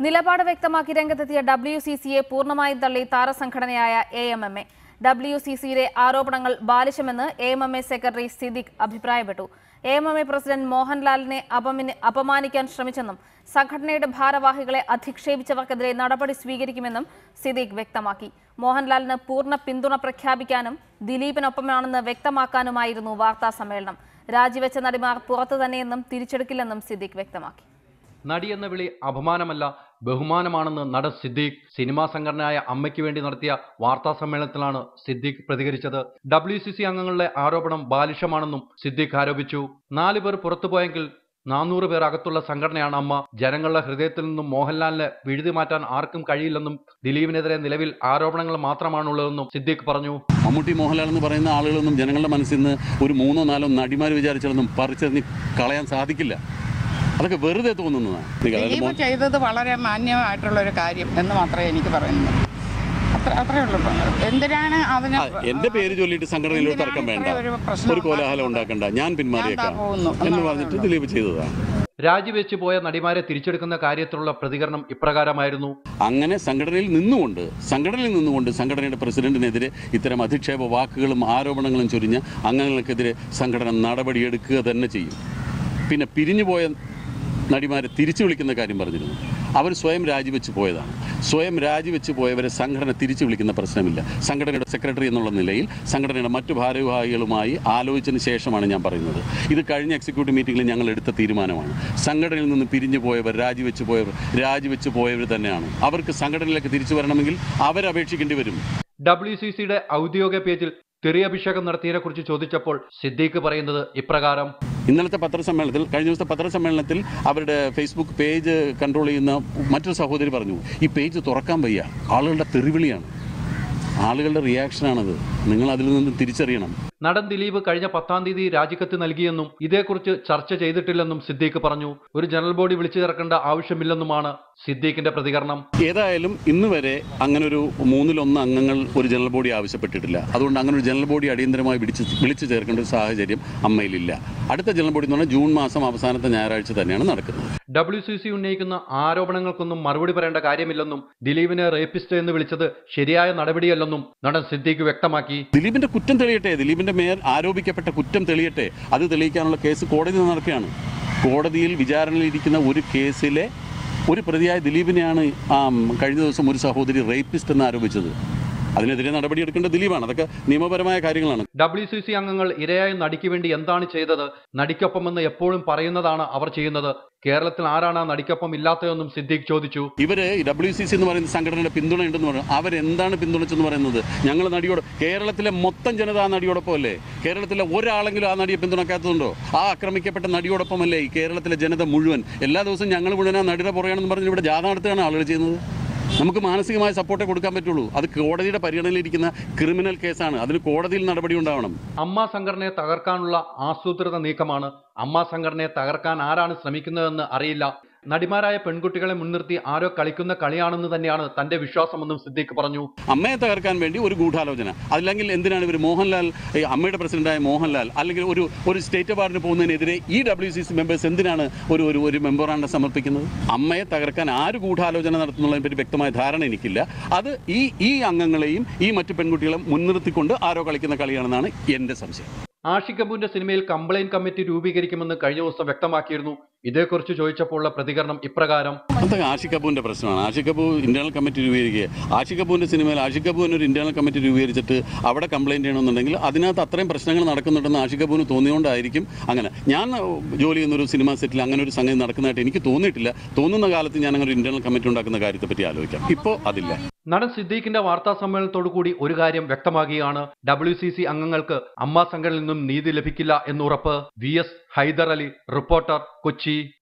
നിലപാട് വ്യക്തമാക്കി രംഗത്തെത്തിയ W C സിയെ പൂർണ്ണമായും തള്ളി താരസംഘടനയായ A M M A W C സിയിലെ ആരോപണങ്ങൾ ബാലിശമെന്ന് A M M A secretary Siddique അഭിപ്രായപ്പെട്ടു A M M A president മോഹൻലാലിനെ അപമിനി അപമാനിക്കാൻ ശ്രമിച്ചെന്നും സംഘടനയുടെ ഭാരവാഹികളെ അധിക്ഷേപിച്ചവർക്കെതിരെ നടപടി സ്വീകരിക്കുമെന്നും സിദ്ദിഖ് വ്യക്തമാക്കി മോഹൻലാലിന് പൂർണ്ണ പിന്തുണ പ്രഖ്യാപിക്കാനും ദിലീപിനൊപ്പമാണെന്ന് വ്യക്തമാക്കാനുമായിരുന്നു വാർത്താ സമ്മേളനം രാജിവെച്ച നടിമാർ പുറത്തു തന്നെയെന്നും തിരിച്ചെടുക്കില്ലെന്നും സിദ്ദിഖ് വ്യക്തമാക്കി നടി എന്ന വിളി അപമാനമല്ല ബഹുമാനമാണെന്ന് നടൻ സിദ്ദീഖ് സിനിമാ സംഘടനയായ അമ്മയ്ക്ക് വേണ്ടി നടത്തിയ വാർത്താ സമ്മേളനത്തിലാണ് സിദ്ദീഖ് പ്രതികരിച്ചത് ഡബ്ല്യു സി സി അംഗങ്ങളുടെ ആരോപണം ബാലിശമാണെന്നും സിദ്ദീഖ് ആരോപിച്ചു നാലു പേർ പുറത്തുപോയെങ്കിൽ നാനൂറ് പേർ അകത്തുള്ള സംഘടനയാണ് അമ്മ ജനങ്ങളുടെ ഹൃദയത്തിൽ നിന്നും മോഹൻലാലിനെ വിഴുതി മാറ്റാൻ ആർക്കും കഴിയില്ലെന്നും ദിലീപിനെതിരെ നിലവിൽ ആരോപണങ്ങൾ മാത്രമാണുള്ളതെന്നും സിദ്ദീഖ് പറഞ്ഞു മമ്മൂട്ടി മോഹൻലാൽ എന്ന് പറയുന്ന ആളുകളൊന്നും ജനങ്ങളുടെ മനസ്സിൽ നിന്ന് ഒരു മൂന്നോ നാലോ നടിമാർ വിചാരിച്ചാലൊന്നും പറിച്ചെറിഞ്ഞ് കളയാൻ സാധിക്കില്ല അതൊക്കെ വെറുതെ തോന്നുന്നതാണ് അതായത് ദിലീപ് മോ- ചെയ്തത് വളരെ മാന്യമായിട്ടുള്ള ഒരു കാര്യം എന്ന് മാത്രമേ എനിക്ക് പറയുന്നുള്ളൂ അത്ര അത്രേ ഉള്ളൂ എന്തിനാണ് അതിന് ആ, എന്റെ പേര് ചൊല്ലിയിട്ട് സംഘടനയിൽ ഒരു തർക്കം വേണ്ട എന്തിനാണ് ഇത്ര ഒരു പ്രശ്നം ഒരു കോലാഹലം ഉണ്ടാക്കണ്ട ഞാൻ പിന്മാറിയേക്കാം ഞാൻ ദാ പോകുന്നു എന്ന് എന്നുള്ളതേ പറഞ്ഞിട്ട് ഉള്ളൂ. ദിലീപ് ചെയ്തതാണ് രാജിവെച്ച് പോയ നടിമാരെ തിരിച്ചെടുക്കുന്ന കാര്യത്തിലുള്ള പ്രതികരണം ഇപ്രകാരമായിരുന്നു അങ്ങനെ സംഘടനയിൽ നിന്നുകൊണ്ട് സംഘടനയിൽ നിന്നുകൊണ്ട് സംഘടനയുടെ പ്രസിഡന്റിനെതിരെ ഇത്തരം അധിക്ഷേപ വാക്കുകളും ആരോപണങ്ങളും ചൊരിഞ്ഞ അംഗങ്ങൾക്കെതിരെ സംഘടന നടപടിയെടുക്കുക തന്നെ ചെയ്യും പിന്നെ പിരിഞ്ഞുപോയ നടിമാരെ തിരിച്ചു വിളിക്കുന്ന കാര്യം പറഞ്ഞിരുന്നു അവർ സ്വയം രാജിവെച്ച് പോയതാണ് സ്വയം രാജിവെച്ച് പോയവരെ സംഘടന തിരിച്ചു വിളിക്കുന്ന പ്രശ്നമില്ല സംഘടനയുടെ സെക്രട്ടറി എന്നുള്ള നിലയിൽ സംഘടനയുടെ മറ്റു ഭാരവാഹികളുമായി ആലോചിച്ചതിന് ശേഷമാണ് ഞാൻ പറയുന്നത് ഇത് കഴിഞ്ഞ എക്സിക്യൂട്ടീവ് മീറ്റിംഗിൽ ഞങ്ങൾ എടുത്ത തീരുമാനമാണ് സംഘടനയിൽ നിന്ന് പിരിഞ്ഞു പോയവർ രാജിവെച്ച് പോയവർ രാജിവെച്ച് പോയവർ തന്നെയാണ് അവർക്ക് സംഘടനയിലേക്ക് തിരിച്ചു വരണമെങ്കിൽ അവരപേക്ഷിക്കേണ്ടി വരും ഡബ്ല്യു സി സിയുടെ ഔദ്യോഗിക പേജിൽ തെറിയഭിഷേകം നടത്തിയതിനെക്കുറിച്ച് ചോദിച്ചപ്പോൾ സിദ്ദീഖ് പറയുന്നത് ഇപ്രകാരം ഇന്നലത്തെ പത്രസമ്മേളനത്തിൽ കഴിഞ്ഞ ദിവസത്തെ പത്രസമ്മേളനത്തിൽ അവരുടെ ഫേസ്ബുക്ക് പേജ് കൺട്രോൾ ചെയ്യുന്ന മറ്റൊരു സഹോദരി പറഞ്ഞു ഈ പേജ് തുറക്കാൻ വയ്യ ആളുകളുടെ തെറിവിളിയാണ് ആളുകളുടെ റിയാക്ഷനാണത് നിങ്ങൾ അതിൽ നിന്ന് തിരിച്ചറിയണം നടൻ ദിലീപ് കഴിഞ്ഞ പത്താം തീയതി രാജിക്കത്ത് നൽകിയെന്നും ഇതേക്കുറിച്ച് ചർച്ച ചെയ്തിട്ടില്ലെന്നും സിദ്ദീഖ് പറഞ്ഞു ഒരു ജനറൽ ബോഡി വിളിച്ചു ചേർക്കേണ്ട ആവശ്യമില്ലെന്നുമാണ് സിദ്ദീഖിന്റെ പ്രതികരണം ഏതായാലും ഇന്ന് വരെ അങ്ങനെ ഒരു മൂന്നിലൊന്ന് അംഗങ്ങൾ ഒരു ജനറൽ ബോഡി ആവശ്യപ്പെട്ടിട്ടില്ല അതുകൊണ്ട് അങ്ങനെ ഒരു ജനറൽ ബോഡി അടിയന്തരമായി വിളിച്ച് വിളിച്ചു ചേർക്കേണ്ട ഒരു സാഹചര്യം അമ്മയിലില്ല അടുത്ത ജനറൽ ബോഡി എന്ന് പറഞ്ഞാൽ ജൂൺ മാസം അവസാനത്തെ ഞായറാഴ്ച തന്നെയാണ് നടക്കുന്നത് ഡബ്ല്യു സി സി ഉന്നയിക്കുന്ന ആരോപണങ്ങൾക്കൊന്നും മറുപടി പറയേണ്ട കാര്യമില്ലെന്നും ദിലീപിനെ റേപ്പിസ്റ്റ് എന്ന് വിളിച്ചത് ശരിയായ നടപടിയല്ലെന്നും നടൻ സിദ്ദീഖ് വ്യക്തമാക്കി ദിലീപിന്റെ കുറ്റം തെളിയട്ടെ ദിലീപിന്റെ മേൽ ആരോപിക്കപ്പെട്ട കുറ്റം തെളിയട്ടെ അത് തെളിയിക്കാനുള്ള കേസ് കോടതി നടക്കുകയാണ് കോടതിയിൽ വിചാരണയിലിരിക്കുന്ന ഒരു കേസിലെ ഒരു പ്രതിയായ ദിലീപിനെയാണ് ആ, കഴിഞ്ഞ ദിവസം ഒരു സഹോദരി റേപ്പിസ്റ്റ് എന്ന് ആരോപിച്ചത് അതിനെതിരെ നടപടിയെടുക്കേണ്ട ദിലീപാണ് അതൊക്കെ നിയമപരമായ കാര്യങ്ങളാണ് ഡബ്ല്യു സി സി അംഗങ്ങൾ ഇരയായ നടിക്ക് വേണ്ടി എന്താണ് ചെയ്തത് നടിക്കൊപ്പമെന്ന് എപ്പോഴും പറയുന്നതാണ് അവർ ചെയ്യുന്നത് കേരളത്തിൽ ആരാണ് ആ നടിക്കൊപ്പം ഇല്ലാത്തതെന്നും സിദ്ദീഖ് ചോദിച്ചു ഇവര് ഡബ്ല്യു സി സി എന്ന് പറയുന്ന സംഘടനയുടെ പിന്തുണ ഉണ്ടെന്ന് പറഞ്ഞു അവരെന്താണ് പിന്തുണച്ചെന്ന് പറയുന്നത് ഞങ്ങൾ നടിയോട് കേരളത്തിലെ മൊത്തം ജനത ആ നടിയോടൊപ്പം അല്ലേ കേരളത്തിലെ ഒരാളെങ്കിലും ആ നടിയെ പിന്തുണക്കാത്തതുണ്ടോ ആ ആക്രമിക്കപ്പെട്ട നടിയോടൊപ്പമല്ലേ ഈ കേരളത്തിലെ ജനത മുഴുവൻ എല്ലാ ദിവസവും ഞങ്ങൾ മുഴുവൻ ആ നടിയുടെ പുറകെയാണെന്ന് പറഞ്ഞ് ഇവിടെ ജാഥ നടത്തുകയാണ് ആളുകൾ ചെയ്യുന്നത് നമുക്ക് മാനസികമായ സപ്പോർട്ടേ കൊടുക്കാൻ പറ്റുള്ളൂ അത് കോടതിയുടെ പരിഗണനയിലിരിക്കുന്ന ക്രിമിനൽ കേസാണ് അതിന് കോടതിയിൽ നടപടി ഉണ്ടാവണം അമ്മ സംഘടനയെ തകർക്കാനുള്ള ആസൂത്രിത നീക്കമാണ് അമ്മ സംഘടനയെ തകർക്കാൻ ആരാണ് ശ്രമിക്കുന്നതെന്ന് അറിയില്ല നടിമാരായ പെൺകുട്ടികളെ മുൻനിർത്തി ആരോ കളിക്കുന്ന കളിയാണെന്ന് തന്നെയാണ് തന്റെ വിശ്വാസമെന്നും സിദ്ദീഖ് പറഞ്ഞു അമ്മയെ തകർക്കാൻ വേണ്ടി ഒരു ഗൂഢാലോചന അല്ലെങ്കിൽ എന്തിനാണ് ഇവർ മോഹൻലാൽ ഈ അമ്മയുടെ പ്രസിഡന്റായ മോഹൻലാൽ അല്ലെങ്കിൽ ഒരു ഒരു സ്റ്റേറ്റ് അവാർഡിന് പോകുന്നതിനെതിരെ ഈ ഡബ്ല്യു സി സി മെമ്പേഴ്സ് എന്തിനാണ് ഒരു ഒരു ഒരു മെമ്മോറാണ്ടം സമർപ്പിക്കുന്നത് അമ്മയെ തകർക്കാൻ ആര് ഗൂഢാലോചന നടത്തുന്നതിനെ പറ്റി വ്യക്തമായ ധാരണ എനിക്കില്ല അത് ഈ ഈ അംഗങ്ങളെയും ഈ മറ്റു പെൺകുട്ടികളെ മുൻനിർത്തിക്കൊണ്ട് ആരോ കളിക്കുന്ന കളിയാണെന്നാണ് എൻ്റെ സംശയം ആഷിഖ് കപൂറിന്റെ സിനിമയിൽ കംപ്ലൈന്റ് കമ്മിറ്റി രൂപീകരിക്കുമെന്ന് കഴിഞ്ഞ ദിവസം വ്യക്തമാക്കിയിരുന്നു ഇതേക്കുറിച്ച് ചോദിച്ചപ്പോഴുള്ള പ്രതികരണം ഇപ്രകാരം അതൊക്കെ ആഷിഖ് കപൂറിന്റെ പ്രശ്നമാണ് ആഷിഖ് കപൂർ ഇന്റേണൽ കമ്മിറ്റി രൂപീകരിക്കുക ആഷിഖ് കപൂറിന്റെ സിനിമയിൽ ആഷിഖ് കപൂറിന് ഒരു ഇന്റേണൽ കമ്മിറ്റി രൂപീകരിച്ചിട്ട് അവിടെ കംപ്ലൈന്റ് ചെയ്യണമെന്നുണ്ടെങ്കിൽ അതിനകത്ത് അത്രയും പ്രശ്നങ്ങൾ നടക്കുന്നുണ്ടെന്ന് ആഷിഖ് കപൂറിന് തോന്നിയോണ്ടായിരിക്കും അങ്ങനെ ഞാൻ ജോലി ചെയ്യുന്ന ഒരു സിനിമാ സെറ്റിൽ അങ്ങനെ ഒരു സംഗതി നടക്കുന്നതായിട്ട് എനിക്ക് തോന്നിയിട്ടില്ല തോന്നുന്ന കാലത്ത് ഞാൻ അങ്ങനെ ഒരു ഇന്റേണൽ കമ്മിറ്റി ഉണ്ടാക്കുന്ന കാര്യത്തെ പറ്റി ആലോചിക്കാം ഇപ്പോൾ അതില്ല നടൻ സിദ്ദീഖിന്റെ വാർത്താ സമ്മേളനത്തോടു കൂടി ഒരു കാര്യം വ്യക്തമാകുകയാണ് ഡബ്ല്യു സി സി അംഗങ്ങൾക്ക് അമ്മ സംഘടനയിൽ നിന്നും നീതി ലഭിക്കില്ല എന്നുറപ്പ് V S Haider Ali reporter Kochi